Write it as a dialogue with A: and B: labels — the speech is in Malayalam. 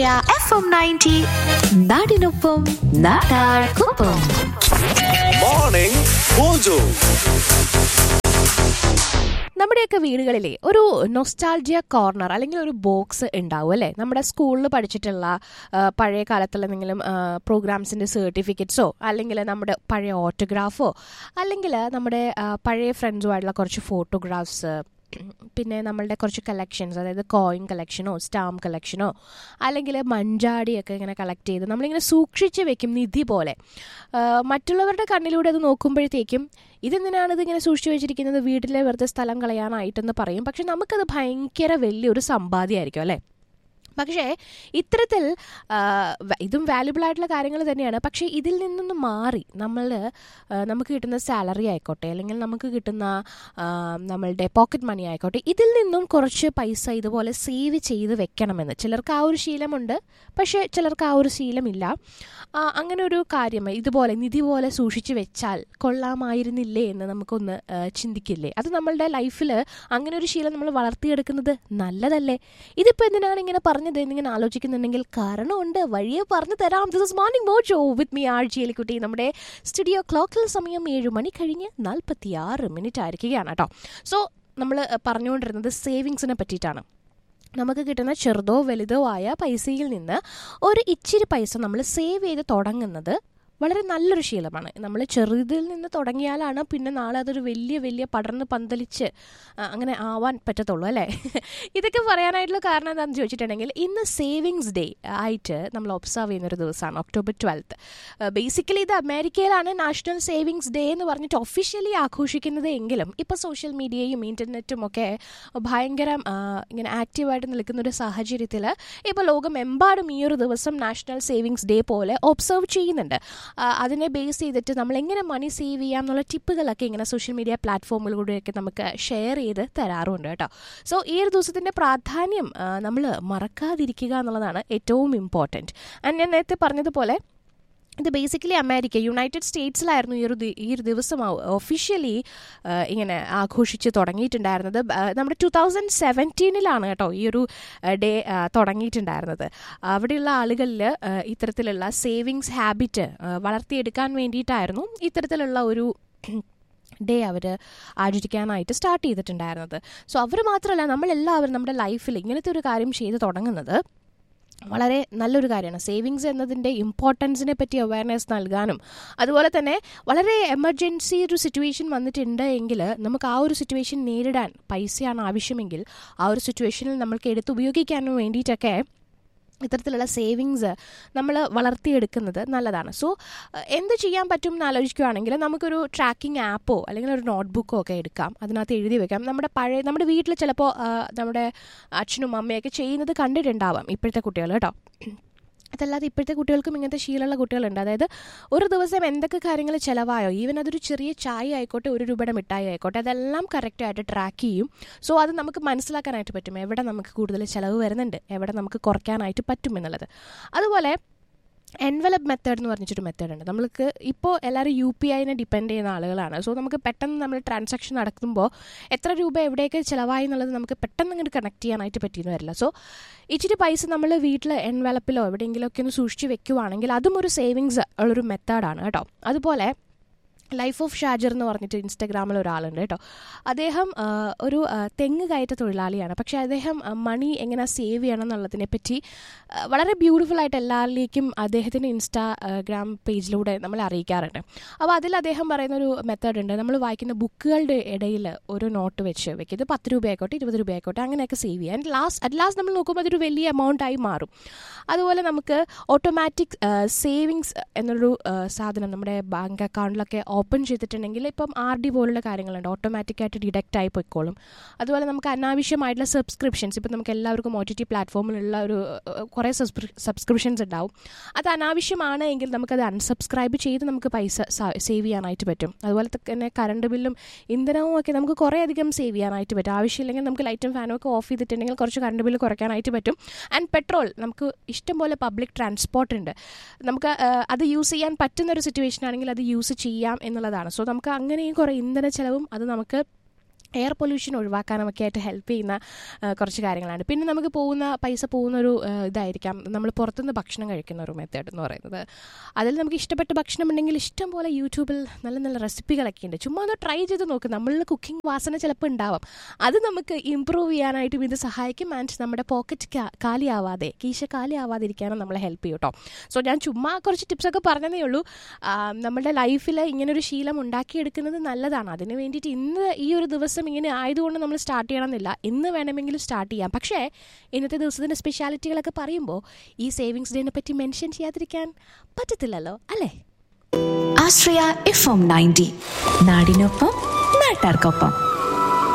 A: ആശ്രയ എഫ് എം നയൻറ്റി നാടിനൊപ്പം നാട്ടാർക്കൊപ്പം
B: Morning Mojo.
C: നമ്മുടെയൊക്കെ വീടുകളിലെ ഒരു നൊസ്റ്റാൾജിയ കോർണർ അല്ലെങ്കിൽ ഒരു ബോക്സ് ഉണ്ടാവും അല്ലേ നമ്മുടെ സ്കൂളിൽ പഠിച്ചിട്ടുള്ള ആ, പഴയ കാലത്തുള്ള എന്തെങ്കിലും പ്രോഗ്രാംസിൻ്റെ സർട്ടിഫിക്കറ്റ്സോ അല്ലെങ്കിൽ നമ്മുടെ പഴയ ഓട്ടോഗ്രാഫോ അല്ലെങ്കിൽ നമ്മുടെ ആ, പഴയ ഫ്രണ്ട്സുമായിട്ടുള്ള കുറച്ച് ഫോട്ടോഗ്രാഫ്സ് പിന്നെ നമ്മളുടെ കുറച്ച് കളക്ഷൻസ് അതായത് കോയിൻ കളക്ഷനോ സ്റ്റാമ്പ് കളക്ഷനോ അല്ലെങ്കിൽ മഞ്ചാടിയൊക്കെ ഇങ്ങനെ കളക്ട് ചെയ്ത് നമ്മളിങ്ങനെ സൂക്ഷിച്ച് വെക്കും നിധി പോലെ ആ, മറ്റുള്ളവരുടെ കണ്ണിലൂടെ അത് നോക്കുമ്പോഴത്തേക്കും ഇതെന്തിനാണ് ഇതിങ്ങനെ സൂക്ഷിച്ചു വെച്ചിരിക്കുന്നത് വീട്ടിലെ വെറുതെ സ്ഥലം കളയാനായിട്ടെന്ന് പറയും പക്ഷെ നമുക്കത് ഭയങ്കര വലിയൊരു സമ്പാദ്യമായിരിക്കും അല്ലേ പക്ഷേ ഇത്തരത്തിൽ ആ, വ- ഇതും വാല്യുബിൾ ആയിട്ടുള്ള കാര്യങ്ങൾ തന്നെയാണ് പക്ഷേ ഇതിൽ നിന്നൊന്ന് മാറി നമ്മൾ നമുക്ക് കിട്ടുന്ന സാലറി ആയിക്കോട്ടെ അല്ലെങ്കിൽ നമുക്ക് കിട്ടുന്ന ആ, നമ്മളുടെ പോക്കറ്റ് മണി ആയിക്കോട്ടെ ഇതിൽ നിന്നും കുറച്ച് പൈസ ഇതുപോലെ സേവ് ചെയ്ത് വെക്കണമെന്ന് ചിലർക്ക് ആ ഒരു ശീലമുണ്ട് പക്ഷേ ചിലർക്ക് ആ ഒരു ശീലമില്ല ആ, അങ്ങനെ ഒരു കാര്യം ഇതുപോലെ നിധി പോലെ സൂക്ഷിച്ചു വെച്ചാൽ കൊള്ളാമായിരുന്നില്ലേ എന്ന് നമുക്കൊന്ന് ആ, ചിന്തിക്കില്ലേ അത് നമ്മളുടെ ലൈഫിൽ അങ്ങനെ ഒരു ശീലം നമ്മൾ വളർത്തിയെടുക്കുന്നത് നല്ലതല്ലേ ഇതിപ്പോൾ എന്തിനാണ് ഇങ്ങനെ പറഞ്ഞത് എന്നിങ്ങനെ ആലോചിക്കുന്നുണ്ടെങ്കിൽ കാരണമുണ്ട് വഴിയെ പറഞ്ഞു തരാം this is morning mojo with me R J Elikkutty നമ്മുടെ സ്റ്റുഡിയോ ക്ലോക്കിൽ സമയം ഏഴ് മണി കഴിഞ്ഞ് നാൽപ്പത്തി ആറ് മിനിറ്റ് ആയിരിക്കുകയാണ് കേട്ടോ സോ നമ്മൾ പറഞ്ഞുകൊണ്ടിരുന്നത് സേവിങ്സിനെ പറ്റിയിട്ടാണ് നമുക്ക് കിട്ടുന്ന ചെറുതോ വലുതോ ആയ പൈസയിൽ നിന്ന് ഒരു ഇച്ചിരി പൈസ നമ്മൾ സേവ് ചെയ്ത് തുടങ്ങുന്നത് വളരെ നല്ലൊരു ശീലമാണ് നമ്മൾ ചെറുതിൽ നിന്ന് തുടങ്ങിയാലാണ് പിന്നെ നാളെ അതൊരു വലിയ വലിയ പടർന്ന് പന്തലിച്ച് ആ, അങ്ങനെ ആവാൻ പറ്റത്തുള്ളൂ അല്ലേ ഇതൊക്കെ പറയാനായിട്ടുള്ള കാരണം എന്താണെന്ന് ചോദിച്ചിട്ടുണ്ടെങ്കിൽ ഇന്ന് സേവിങ്സ് ഡേ ആയിട്ട് നമ്മൾ ഒബ്സർവ് ചെയ്യുന്ന ഒരു ദിവസമാണ് ഒക്ടോബർ ട്വൽത്ത് ബേസിക്കലി ഇത് അമേരിക്കയിലാണ് നാഷണൽ സേവിങ്സ് ഡേ എന്ന് പറഞ്ഞിട്ട് ഒഫീഷ്യലി ആഘോഷിക്കുന്നത് എങ്കിലും ഇപ്പോൾ സോഷ്യൽ മീഡിയയും ഇൻ്റർനെറ്റും ഒക്കെ ഭയങ്കര ആ, ഇങ്ങനെ ആക്റ്റീവായിട്ട് നിൽക്കുന്ന ഒരു സാഹചര്യത്തിൽ ഇപ്പോൾ ലോകമെമ്പാടും ഈ ഒരു ദിവസം നാഷണൽ സേവിങ്സ് ഡേ പോലെ ഒബ്സർവ് ചെയ്യുന്നുണ്ട് ആ, അതിനെ ബേസ് ചെയ്തിട്ട് നമ്മൾ എങ്ങനെ മണി സേവ് ചെയ്യാം എന്നുള്ള ടിപ്പുകളൊക്കെ ഇങ്ങനെ സോഷ്യൽ മീഡിയ പ്ലാറ്റ്ഫോമിലൂടെയൊക്കെ നമുക്ക് ഷെയർ ചെയ്ത് തരാറുണ്ട് കേട്ടോ സോ ഈ ഒരു ദിവസത്തിൻ്റെ പ്രാധാന്യം നമ്മൾ മറക്കാതിരിക്കുക എന്നുള്ളതാണ് ഏറ്റവും ഇമ്പോർട്ടൻറ്റ് ആൻഡ് ഞാൻ നേരത്തെ പറഞ്ഞതുപോലെ ഇത് ബേസിക്കലി അമേരിക്ക യുണൈറ്റഡ് സ്റ്റേറ്റ്സിലായിരുന്നു ഈ ഒരു ദി- ഈ ഒരു ദിവസം ഒഫീഷ്യലി ഇങ്ങനെ ആഘോഷിച്ച് തുടങ്ങിയിട്ടുണ്ടായിരുന്നത് ബ- ആ, നമ്മുടെ ടു തൗസൻഡ് സെവൻറ്റീനിലാണ് കേട്ടോ ഈ ഒരു ഡേ തുടങ്ങിയിട്ടുണ്ടായിരുന്നത് അവിടെയുള്ള ആളുകളിൽ ഇത്തരത്തിലുള്ള സേവിങ്സ് ഹാബിറ്റ് വളർത്തിയെടുക്കാൻ വേണ്ടിയിട്ടായിരുന്നു ഇത്തരത്തിലുള്ള ഒരു ഡേ അവർ ആചരിക്കാനായിട്ട് സ്റ്റാർട്ട് ചെയ്തിട്ടുണ്ടായിരുന്നത് സോ അവർ മാത്രമല്ല നമ്മളെല്ലാവരും നമ്മുടെ ലൈഫിൽ ഇങ്ങനത്തെ ഒരു കാര്യം ചെയ്ത് തുടങ്ങുന്നത് വളരെ നല്ലൊരു കാര്യമാണ് സേവിങ്സ് എന്നതിൻ്റെ ഇമ്പോർട്ടൻസിനെ പറ്റി അവയർനെസ് നൽകാനും അതുപോലെ തന്നെ വളരെ എമർജൻസി ഒരു സിറ്റുവേഷൻ വന്നിട്ടുണ്ട് എങ്കിൽ നമുക്ക് ആ ഒരു സിറ്റുവേഷൻ നേരിടാൻ പൈസയാണ് ആവശ്യമെങ്കിൽ ആ ഒരു സിറ്റുവേഷനിൽ നമ്മൾക്ക് എടുത്ത് ഉപയോഗിക്കാനും വേണ്ടിയിട്ടൊക്കെ ഇത്തരത്തിലുള്ള സേവിങ്സ് നമ്മൾ വളർത്തിയെടുക്കുന്നത് നല്ലതാണ് സോ എന്ത് ചെയ്യാൻ പറ്റും എന്ന് ആലോചിക്കുകയാണെങ്കിൽ നമുക്കൊരു ട്രാക്കിംഗ് ആപ്പോ അല്ലെങ്കിൽ ഒരു നോട്ട്ബുക്കോ ഒക്കെ എടുക്കാം അതിനകത്ത് എഴുതി വെക്കാം നമ്മുടെ പഴയ നമ്മുടെ വീട്ടിൽ ചിലപ്പോൾ നമ്മുടെ അച്ഛനും അമ്മയൊക്കെ ചെയ്യുന്നത് കണ്ടിട്ടുണ്ടാവാം ഇപ്പോഴത്തെ കുട്ടികൾ കേട്ടോ അതല്ലാതെ ഇപ്പോഴത്തെ കുട്ടികൾക്കും ഇങ്ങനത്തെ ശീലമുള്ള കുട്ടികളുണ്ട് അതായത് ഒരു ദിവസം എന്തൊക്കെ കാര്യങ്ങൾ ചിലവായോ ഈവൻ അതൊരു ചെറിയ ചായ ആയിക്കോട്ടെ ഒരു രൂപയുടെ മിഠായി ആയിക്കോട്ടെ അതെല്ലാം കറക്റ്റായിട്ട് ട്രാക്ക് ചെയ്യും സോ അത് നമുക്ക് മനസ്സിലാക്കാനായിട്ട് പറ്റും എവിടെ നമുക്ക് കൂടുതൽ ചിലവ് വരുന്നുണ്ട് എവിടെ നമുക്ക് കുറയ്ക്കാനായിട്ട് പറ്റും എന്നുള്ളത് അതുപോലെ എൻവലപ്പ് മെത്തേഡ് എന്ന് പറഞ്ഞിട്ടൊരു മെത്തേഡ് ഉണ്ട് നമ്മൾക്ക് ഇപ്പോൾ എല്ലാവരും യു പി ഐനെ ഡിപ്പെൻഡ് ചെയ്യുന്ന ആളുകളാണ് സോ നമുക്ക് പെട്ടെന്ന് നമ്മൾ ട്രാൻസാക്ഷൻ നടക്കുമ്പോൾ എത്ര രൂപ എവിടെയൊക്കെ ചിലവായി എന്നുള്ളത് നമുക്ക് പെട്ടെന്ന് അങ്ങോട്ട് കണക്ട് ചെയ്യാനായിട്ട് പറ്റിയെന്ന് വരില്ല സോ ഇച്ചിരി പൈസ നമ്മൾ വീട്ടിൽ എൻവലപ്പിലോ എവിടെയെങ്കിലുമൊക്കെ ഒന്ന് സൂക്ഷിച്ച് വെക്കുവാണെങ്കിൽ അതും ഒരു സേവിങ്സ് ഉള്ളൊരു മെത്തേഡാണ് കേട്ടോ അതുപോലെ ലൈഫ് ഓഫ് ഷാജർ എന്ന് പറഞ്ഞിട്ട് ഇൻസ്റ്റഗ്രാമിൽ ഒരാളുണ്ട് കേട്ടോ അദ്ദേഹം ആ, ഒരു ആ, തെങ്ങ് കയറ്റ തൊഴിലാളിയാണ് പക്ഷേ അദ്ദേഹം ആ, മണി എങ്ങനെ സേവ് ചെയ്യണം എന്നുള്ളതിനെ പറ്റി ആ, വളരെ ബ്യൂട്ടിഫുൾ ആയിട്ട് എല്ലാവരിലേക്കും അദ്ദേഹത്തിൻ്റെ ഇൻസ്റ്റാഗ്രാം പേജിലൂടെ നമ്മൾ അറിയിക്കാറുണ്ട് അപ്പോൾ അതിൽ അദ്ദേഹം പറയുന്ന ഒരു മെത്തേഡ് ഉണ്ട് നമ്മൾ വായിക്കുന്ന ബുക്കുകളുടെ ഇടയിൽ ഒരു നോട്ട് വെച്ച് വെക്കും ഇത് പത്ത് രൂപയായിക്കോട്ടെ ഇരുപത് രൂപയായിക്കോട്ടെ അങ്ങനെയൊക്കെ സേവ് ചെയ്യുക ആൻഡ് ലാസ്റ്റ് അറ്റ് ലാസ്റ്റ് നമ്മൾ നോക്കുമ്പോൾ അതൊരു വലിയ എമൗണ്ട് ആയി മാറും അതുപോലെ നമുക്ക് ഓട്ടോമാറ്റിക് സേവിങ്സ് എന്നൊരു ആ, സാധനം നമ്മുടെ ബാങ്ക് അക്കൗണ്ടിലൊക്കെ ഓപ്പൺ ചെയ്തിട്ടുണ്ടെങ്കിൽ ഇപ്പം ആർ ഡി പോലുള്ള കാര്യങ്ങളുണ്ട് ഓട്ടോമാറ്റിക്കായിട്ട് ഡിഡക്റ്റ് ആയി പോയിക്കോളും അതുപോലെ നമുക്ക് അനാവശ്യമായിട്ടുള്ള സബ്സ്ക്രിപ്ഷൻസ് ഇപ്പം നമുക്ക് എല്ലാവർക്കും ഒ ടി ടി പ്ലാറ്റ്ഫോമിലുള്ള ഒരു ആ, കുറേ സബ്സ്ക്രിപ്ഷൻസ് ഉണ്ടാവും അത് അനാവശ്യമാണ് എങ്കിൽ നമുക്കത് അൺസബ്സ്ക്രൈബ് ചെയ്ത് നമുക്ക് പൈസ സേവ് ചെയ്യാനായിട്ട് പറ്റും അതുപോലെ തന്നെ കറണ്ട് ബില്ലും ഇന്ധനവും ഒക്കെ നമുക്ക് കുറേ അധികം സേവ് ചെയ്യാനായിട്ട് പറ്റും ആവശ്യമില്ലെങ്കിൽ നമുക്ക് ലൈറ്റും ഫാനും ഒക്കെ ഓഫ് ചെയ്തിട്ടുണ്ടെങ്കിൽ കുറച്ച് കറണ്ട് ബില്ല് കുറയ്ക്കാനായിട്ട് പറ്റും ആൻഡ് പെട്രോൾ നമുക്ക് ഇഷ്ടംപോലെ പബ്ലിക് ട്രാൻസ്പോർട്ട് ഉണ്ട് നമുക്ക് ആ, അത് യൂസ് ചെയ്യാൻ പറ്റുന്ന ഒരു സിറ്റുവേഷൻ ആണെങ്കിൽ അത് യൂസ് ചെയ്യാം എന്നുള്ളതാണ് സോ നമുക്ക് അങ്ങനെയും കുറേ ഇന്ധന ചെലവും അത് നമുക്ക് എയർ പൊല്യൂഷൻ ഒഴിവാക്കാനൊക്കെ ആയിട്ട് ഹെൽപ്പ് ചെയ്യുന്ന ആ, കുറച്ച് കാര്യങ്ങളാണ് പിന്നെ നമുക്ക് പോകുന്ന പൈസ പോകുന്ന ഒരു ആ, ഇതായിരിക്കാം നമ്മൾ പുറത്തുനിന്ന് ഭക്ഷണം കഴിക്കുന്ന ഒരു മെത്തേഡ് എന്ന് പറയുന്നത് അതിൽ നമുക്ക് ഇഷ്ടപ്പെട്ട ഭക്ഷണം ഉണ്ടെങ്കിൽ ഇഷ്ടം പോലെ യൂട്യൂബിൽ നല്ല നല്ല റെസിപ്പികളൊക്കെ ഉണ്ട് ചുമ്മാ ഒന്ന് ട്രൈ ചെയ്ത് നോക്ക് നമ്മളിൽ കുക്കിംഗ് വാസന ചിലപ്പോൾ ഉണ്ടാവാം അത് നമുക്ക് ഇമ്പ്രൂവ് ചെയ്യാനായിട്ടും ഇത് സഹായിക്കും ആൻഡ് നമ്മുടെ പോക്കറ്റ് കാലിയാവാതെ കീശ കാലിയാവാതിരിക്കാനും നമ്മളെ ഹെൽപ്പ് ചെയ്യും കേട്ടോ സോ ഞാൻ ചുമ്മാ കുറച്ച് ടിപ്സൊക്കെ പറഞ്ഞതേ ഉള്ളൂ ആ, നമ്മുടെ ലൈഫിൽ ഇങ്ങനൊരു ശീലം ഉണ്ടാക്കിയെടുക്കുന്നത് നല്ലതാണ് അതിന് വേണ്ടിയിട്ട് ഇന്ന് ഈ ഒരു ദിവസം ഇങ്ങനെ ആയതുകൊണ്ട് നമ്മൾ സ്റ്റാർട്ട് ചെയ്യണമെന്നില്ല ഇന്ന് വേണമെങ്കിലും സ്റ്റാർട്ട് ചെയ്യാം പക്ഷേ ഇന്നത്തെ ദിവസത്തിൻ്റെ സ്പെഷ്യാലിറ്റികളൊക്കെ പറയുമ്പോൾ ഈ സേവിങ്സ് ഡേനെ പറ്റി മെൻഷൻ ചെയ്യാതിരിക്കാൻ പറ്റത്തില്ലല്ലോ അല്ലേ
A: ആശ്രയ എഫ് എം നയൻറ്റി നാടിനൊപ്പം നാട്ടാർക്കൊപ്പം